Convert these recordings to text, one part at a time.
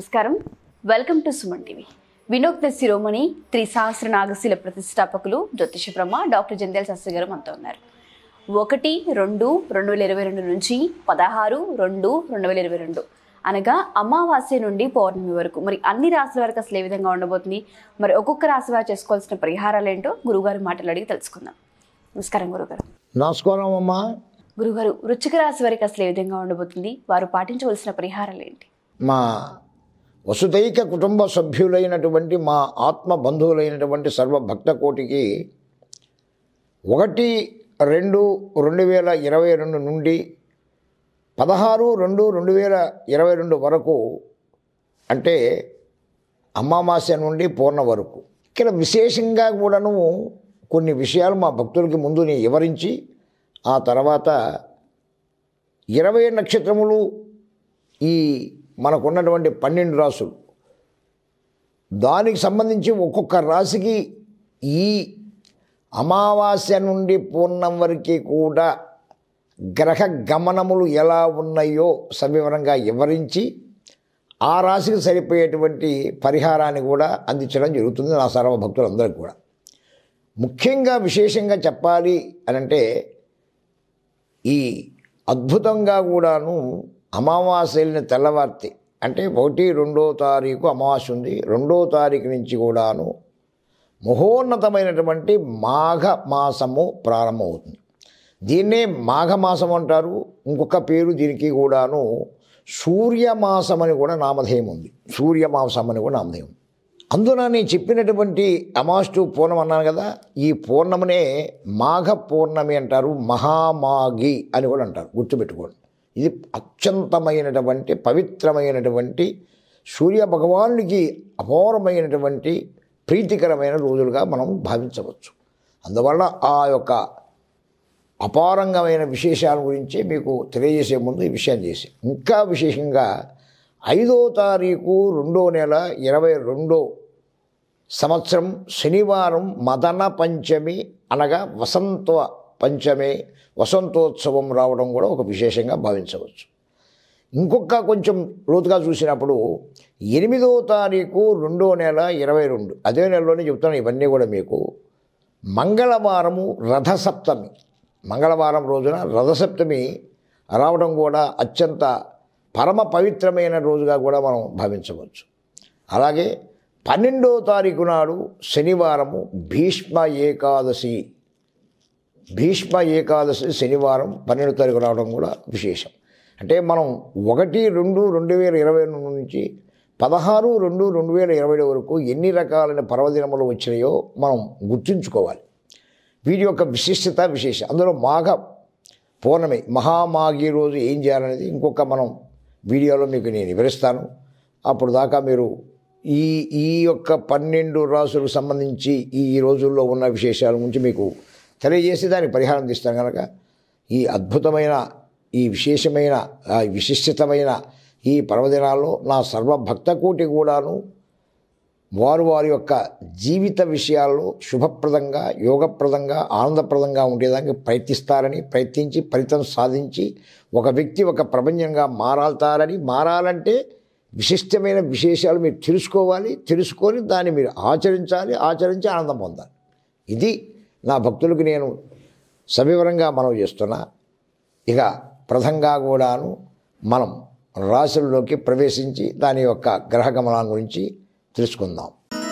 నమస్కారం welcome to Suman TV వినోక్త శిరోమణి త్రి సహస్ర నాగశీల ప్రతిష్టాపకులు జ్యోతిష బ్రహ్మ డాక్టర్ జంధ్యాల శాస్త్రి గారు మనతో ఉన్నారు ఒకటి రెండు రెండు వేల ఇరవై రెండు నుంచి పదహారు రెండు రెండు వేల ఇరవై రెండు అనగా అమావాస్య నుండి పౌర్ణమి వరకు మరి అన్ని రాశుల వరకు అసలు ఏ విధంగా ఉండబోతుంది మరి ఒక్కొక్క రాశి వారు చేసుకోవాల్సిన పరిహారాలు ఏంటో గురుగారు మాటలు అడిగి తెలుసుకుందాం నమస్కారం గురుగారు నమస్కారం అమ్మా గురుగారు వృచ్చిక రాశి వారికి అసలు ఏ విధంగా ఉండబోతుంది వారు పాటించవలసిన పరిహారాలు ఏంటి మా వసుదైక కుటుంబ సభ్యులైనటువంటి మా ఆత్మ బంధువులైనటువంటి సర్వ భక్త కోటికి ఒకటి రెండు రెండు వేల ఇరవై రెండు నుండి పదహారు రెండు రెండు వేల ఇరవై రెండు వరకు అంటే అమావాస్య నుండి పూర్ణ వరకు ఇక్కడ విశేషంగా కూడాను కొన్ని విషయాలు మా భక్తులకి ముందు నేను వివరించి ఆ తర్వాత ఇరవై నక్షత్రములు ఈ మనకున్నటువంటి పన్నెండు రాసులు దానికి సంబంధించి ఒక్కొక్క రాశికి ఈ అమావాస్య నుండి పూర్ణం వరకు కూడా గ్రహ గమనములు ఎలా ఉన్నాయో సవివరంగా వివరించి ఆ రాశికి సరిపోయేటువంటి పరిహారాన్ని కూడా అందించడం జరుగుతుంది నా సర్వ భక్తులందరికీ కూడా ముఖ్యంగా విశేషంగా చెప్పాలి అని అంటే ఈ అద్భుతంగా కూడాను అమావాస్యని తెల్లవార్తి అంటే ఒకటి రెండో తారీఖు అమావాస్య ఉంది రెండో తారీఖు నుంచి కూడాను మహోన్నతమైనటువంటి మాఘ మాసము ప్రారంభమవుతుంది దీన్నే మాఘమాసం అంటారు ఇంకొక పేరు దీనికి కూడాను సూర్యమాసం అని కూడా నామధేయం ఉంది సూర్యమాసం అని కూడా నామధేయం అందున నేను చెప్పినటువంటి అమాస్టు పూర్ణం అన్నాను కదా ఈ పూర్ణమునే మాఘ పూర్ణమి అంటారు మహామాగి అని కూడా అంటారు గుర్తుపెట్టుకోండి ఇది అత్యంతమైనటువంటి పవిత్రమైనటువంటి సూర్య భగవానుడికి అపూర్వమైనటువంటి ప్రీతికరమైన రోజులుగా మనం భావించవచ్చు అందువల్ల ఆ యొక్క అపారంగమైన విశేషాల గురించి మీకు తెలియజేసే ముందు ఈ విషయం చేసి ఇంకా విశేషంగా ఐదో తారీఖు రెండో నెల ఇరవై రెండో సంవత్సరం శనివారం మదన పంచమి అనగా వసంత పంచమి వసంతోత్సవం రావడం కూడా ఒక విశేషంగా భావించవచ్చు ఇంకొక కొంచెం లోతుగా చూసినప్పుడు ఎనిమిదో తారీఖు రెండో నెల ఇరవై రెండు అదే నెలలోనే చెప్తాను ఇవన్నీ కూడా మీకు మంగళవారము రథసప్తమి మంగళవారం రోజున రథసప్తమి రావడం కూడా అత్యంత పరమ పవిత్రమైన రోజుగా కూడా మనం భావించవచ్చు అలాగే పన్నెండో తారీఖు నాడు శనివారము భీష్మ ఏకాదశి భీష్మ ఏకాదశి శనివారం పన్నెండో తారీఖు రావడం కూడా విశేషం అంటే మనం ఒకటి రెండు రెండు వేల ఇరవై రెండు నుంచి పదహారు రెండు రెండు వేల ఇరవై వరకు ఎన్ని రకాలైన పర్వదినములు వచ్చినాయో మనం గుర్తుంచుకోవాలి వీటి యొక్క విశిష్టత విశేషం అందులో మాఘ పౌర్ణమి మహామాఘి రోజు ఏం చేయాలనేది ఇంకొక మనం వీడియోలో మీకు నేను వివరిస్తాను అప్పుడు దాకా మీరు ఈ ఈ యొక్క పన్నెండు రాసులకు సంబంధించి ఈ రోజుల్లో ఉన్న విశేషాల గురించి మీకు తెలియజేసి దానికి పరిహారం తీస్తాను కనుక ఈ అద్భుతమైన ఈ విశేషమైన ఆ విశిష్టమైన ఈ పర్వదినాల్లో నా సర్వభక్త కోటి కూడాను వారు వారి యొక్క జీవిత విషయాల్లో శుభప్రదంగా యోగప్రదంగా ఆనందప్రదంగా ఉండేదానికి ప్రయత్నిస్తారని ప్రయత్నించి ఫలితం సాధించి ఒక వ్యక్తి ఒక ప్రపంచంగా మారాల్తారని మారాలంటే విశిష్టమైన విశేషాలు మీరు తెలుసుకోవాలి తెలుసుకొని దాన్ని మీరు ఆచరించాలి ఆచరించి ఆనందం పొందాలి ఇది నా భక్తులకు నేను సవివరంగా మనవి చేస్తున్నా ఇక ప్రథంగా కూడాను మనం రాశుల్లోకి ప్రవేశించి దాని యొక్క గ్రహగమనం గురించి తెలుసుకుందాం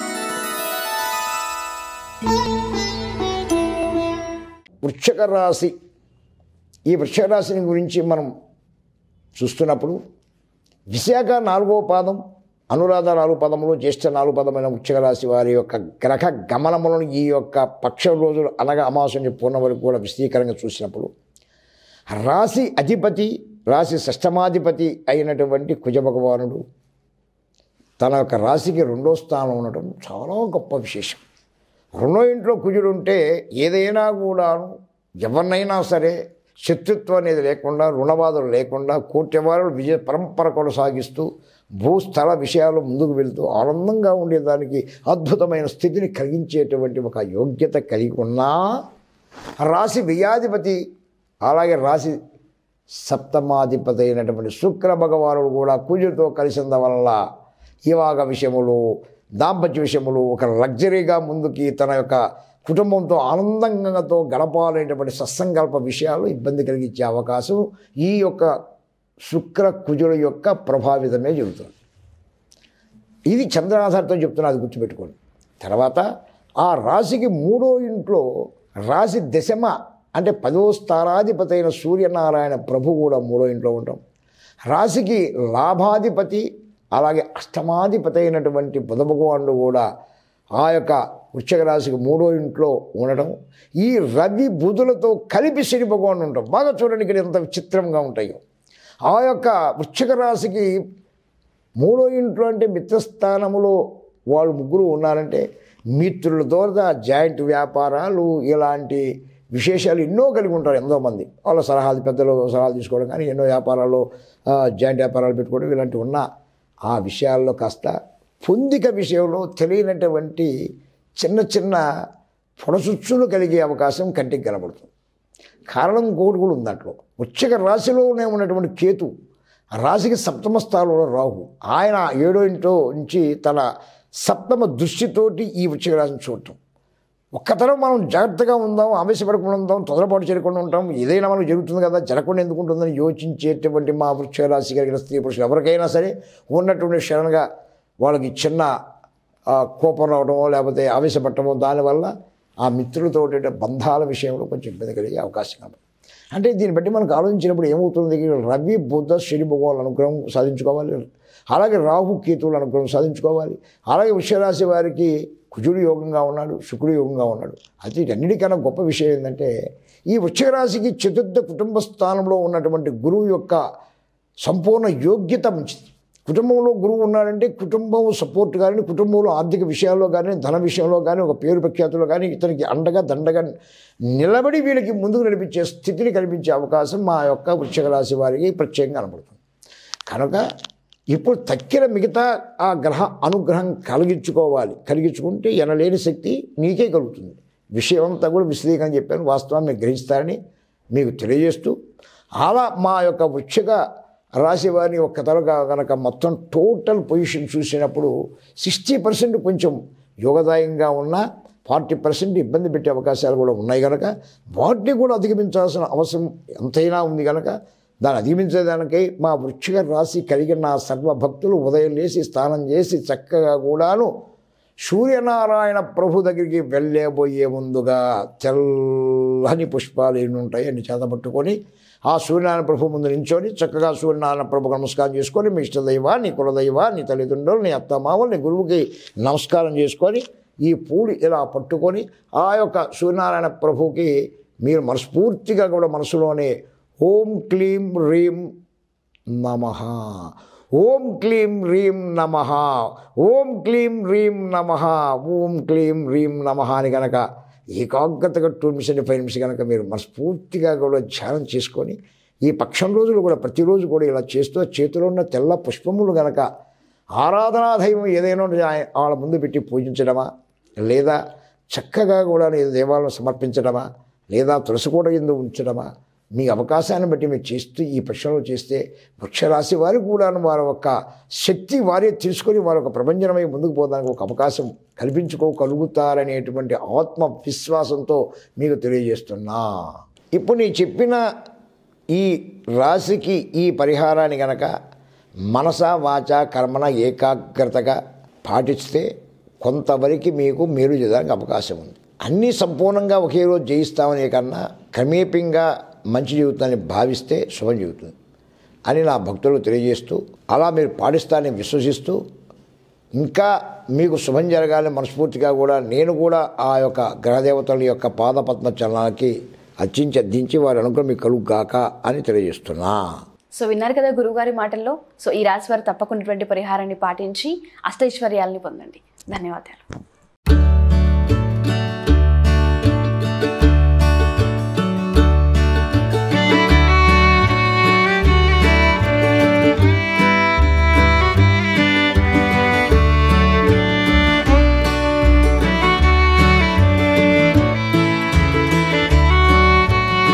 వృక్షక రాశి ఈ వృక్షక రాశిని గురించి మనం చూస్తున్నప్పుడు విశాఖ నాలుగో పాదం అనురాధ నాలుగు పదములు జ్యేష్ఠ నాలుగు పదమైన వృక్షక రాశి వారి యొక్క గ్రహ గమనములను ఈ యొక్క పక్ష రోజులు అనగా అమావాస్య పూర్ణ వరకు కూడా విస్తీకరంగా చూసినప్పుడు రాశి అధిపతి రాశి షష్టమాధిపతి అయినటువంటి కుజ భగవానుడు తన యొక్క రాశికి రెండో స్థానం ఉండటం చాలా గొప్ప విశేషం రెండో ఇంట్లో కుజుడు ఉంటే ఏదైనా కూడాను ఎవరినైనా సరే శత్రుత్వం అనేది లేకుండా రుణబాధలు లేకుండా కోట్యవారులు విజయ పరంపర కొనసాగిస్తూ భూస్థల విషయాలు ముందుకు వెళ్తూ ఆనందంగా ఉండేదానికి అద్భుతమైన స్థితిని కలిగించేటువంటి ఒక యోగ్యత కలిగి ఉన్నా రాశి వ్యయాధిపతి అలాగే రాశి సప్తమాధిపతి అయినటువంటి శుక్ర భగవానుడు కూడా కుజుడితో కలిసిన వల్ల వివాహ విషయములు దాంపత్య విషయములు ఒక లగ్జరీగా ముందుకి తన యొక్క కుటుంబంతో ఆనందంగాతో గడపాలనేటువంటి సత్సంకల్ప విషయాలు ఇబ్బంది కలిగించే అవకాశం ఈ యొక్క శుక్ర కుజుల యొక్క ప్రభావితమే జరుగుతుంది ఇది చంద్రాధారితో చెప్తున్నా అది గుర్తుపెట్టుకోండి తర్వాత ఆ రాశికి మూడో ఇంట్లో రాశి దశమ అంటే పదో స్థానాధిపతి అయిన సూర్యనారాయణ ప్రభు కూడా మూడో ఇంట్లో ఉండటం రాశికి లాభాధిపతి అలాగే అష్టమాధిపతి అయినటువంటి బుధ భగవానుడు కూడా ఆ యొక్క వృశ్చిక రాశికి మూడో ఇంట్లో ఉండడం ఈ రవి బుధులతో కలిపి శని భగవానుడు ఉండటం బాగా చూడండి ఇక్కడ ఎంత విచిత్రంగా ఉంటాయో ఆ యొక్క వృశ్చిక రాశికి మూడో ఇంట్లో అంటే మిత్రస్థానములో వాళ్ళు ముగ్గురు ఉన్నారంటే మిత్రుల ద్వారా జాయింట్ వ్యాపారాలు ఇలాంటి విశేషాలు ఎన్నో కలిగి ఉంటారు ఎంతోమంది వాళ్ళ సలహాలు పెద్దలు సలహాలు తీసుకోవడం కానీ ఎన్నో వ్యాపారాల్లో ఆ, జాయింట్ వ్యాపారాలు పెట్టుకోవడం ఇలాంటివి ఉన్న ఆ విషయాల్లో కాస్త పొందిక విషయంలో తెలియనటువంటి చిన్న చిన్న పొడచుచ్చులు కలిగే అవకాశం కంటికి కనబడుతుంది కారణం ఇంకొకటి కూడా ఉంది దాంట్లో వృశ్చిక రాశిలోనే ఉన్నటువంటి కేతు ఆ రాశికి సప్తమ స్థానంలో రాహు ఆయన ఏడో ఇంట్లో నుంచి తన సప్తమ దృష్టితోటి ఈ వృశ్చిక రాశిని చూడటం ఒక్కతరం మనం జాగ్రత్తగా ఉందాం ఆవేశపడకుండా ఉందాం తొందరపాటు చేయకుండా ఉంటాం ఏదైనా మనకు జరుగుతుంది కదా జరగకుండా ఎందుకు ఉంటుందని యోచించేటువంటి మా వృక్ష రాశి కలిగిన స్త్రీ పురుషులు ఎవరికైనా సరే ఉన్నటువంటి క్షణంగా వాళ్ళకి చిన్న ఆ, కోపం రావడమో లేకపోతే ఆవేశపడటమో దానివల్ల ఆ మిత్రులతో బంధాల విషయంలో కొంచెం ఇబ్బంది కలిగే అవకాశం కాబట్టి అంటే దీన్ని బట్టి మనకు ఆలోచించినప్పుడు ఏమవుతుంది రవి బుద్ధ శని భగవాన్ అనుగ్రహం సాధించుకోవాలి అలాగే రాహు కేతువుల అనుగ్రహం సాధించుకోవాలి అలాగే వృషరాశి వారికి కుజుడు యోగంగా ఉన్నాడు శుక్రుడు యోగంగా ఉన్నాడు అయితే వీటన్నిటికన్నా గొప్ప విషయం ఏంటంటే ఈ వృశ్చిక రాశికి చతుర్థ కుటుంబ స్థానంలో ఉన్నటువంటి గురువు యొక్క సంపూర్ణ యోగ్యత మంచిది కుటుంబంలో గురువు ఉన్నాడంటే కుటుంబం సపోర్ట్ కానీ కుటుంబంలో ఆర్థిక విషయాల్లో కానీ ధన విషయంలో కానీ ఒక పేరు ప్రఖ్యాతుల్లో కానీ ఇతనికి అండగా దండగా నిలబడి వీళ్ళకి ముందుకు నడిపించే స్థితిని కల్పించే అవకాశం మా యొక్క వృశ్చిక రాశి వారికి ప్రత్యేకంగా కనబడుతుంది కనుక ఇప్పుడు తక్కిన మిగతా ఆ గ్రహ అనుగ్రహం కలిగించుకోవాలి కలిగించుకుంటే ఎనలేని శక్తి నీకే కలుగుతుంది విషయం అంతా కూడా విశదీకరణ చెప్పాను వాస్తవాన్ని గ్రహిస్తారని మీకు తెలియజేస్తూ అలా మా యొక్క వృక్షిక రాశి వారిని ఒక్క తరగా కనుక మొత్తం టోటల్ పొజిషన్ చూసినప్పుడు సిక్స్టీ పర్సెంట్ కొంచెం యోగదాయంగా ఉన్న ఫార్టీ పర్సెంట్ ఇబ్బంది పెట్టే అవకాశాలు కూడా ఉన్నాయి కనుక వాటిని కూడా అధిగమించాల్సిన అవసరం ఎంతైనా ఉంది కనుక దాన్ని అధిగమించేదానికి మా వృక్షిక రాశి కలిగిన నా సర్వ భక్తులు ఉదయం లేచి స్నానం చేసి చక్కగా కూడాను సూర్యనారాయణ ప్రభు దగ్గరికి వెళ్ళబోయే ముందుగా తెల్లని పుష్పాలు ఎన్ని ఉంటాయి అన్ని చేతపట్టుకొని ఆ సూర్యనారాయణ ప్రభు ముందు నించొని చక్కగా సూర్యనారాయణ ప్రభుకు నమస్కారం చేసుకొని మీ ఇష్టదైవ నీ కులదైవ నీ తల్లిదండ్రులు నీ అత్తమామలు నీ గురువుకి నమస్కారం చేసుకొని ఈ పూలు ఇలా పట్టుకొని ఆ యొక్క సూర్యనారాయణ ప్రభుకి మీరు మనస్ఫూర్తిగా కూడా మనసులోనే ఓం క్లీం రీం నమ ఓం క్లీం రీం నమ ఓం క్లీం రీం నమ ఓం క్లీం రీం నమ అని కనుక ఏకాగ్రతగా టూ నిమిషం ఫైవ్ నిమిషం కనుక మీరు మనస్ఫూర్తిగా కూడా ధ్యానం చేసుకొని ఈ పక్షం రోజులు కూడా ప్రతిరోజు కూడా ఇలా చేస్తూ ఆ చేతిలో ఉన్న తెల్ల పుష్పములు గనక ఆరాధనా దైవం ఏదైనా ఉంటే ఆయ- వాళ్ళ ముందు పెట్టి పూజించడమా లేదా చక్కగా కూడా ఏదో దేవాలయం సమర్పించడమా లేదా తులసి కూడా ఎందు ఉంచడమా మీ అవకాశాన్ని బట్టి మీరు చేస్తూ ఈ ప్రశ్నలు చేస్తే వృక్షరాశి వారు కూడా వారి యొక్క శక్తి వారే తీసుకొని వారి యొక్క ప్రపంచమై ముందుకు పోవడానికి ఒక అవకాశం కల్పించుకోగలుగుతారనేటువంటి ఆత్మ విశ్వాసంతో మీకు తెలియజేస్తున్నా ఇప్పుడు నేను చెప్పిన ఈ రాశికి ఈ పరిహారాన్ని గనక మనస వాచ కర్మన ఏకాగ్రతగా పాటిస్తే కొంతవరకు మీకు మేలు చేయడానికి అవకాశం ఉంది అన్నీ సంపూర్ణంగా ఒకే రోజు జయిస్తామనే కన్నా క్రమేపంగా మంచి జీవితాన్ని భావిస్తే శుభం జీవితం అని నా భక్తులకు తెలియజేస్తూ అలా మీరు పాటిస్తారని విశ్వసిస్తూ ఇంకా మీకు శుభం జరగాలని మనస్ఫూర్తిగా కూడా నేను కూడా ఆ యొక్క గ్రహదేవతల యొక్క పాదపద్మ చలనాలకి అర్చించి అర్థించి వారి అనుగ్రహం మీకు కలుగు గాక అని తెలియజేస్తున్నా సో విన్నారు కదా గురువుగారి మాటల్లో సో ఈ రాశి వారు తప్పకున్నటువంటి పరిహారాన్ని పాటించి అష్టైశ్వర్యాలని పొందండి ధన్యవాదాలు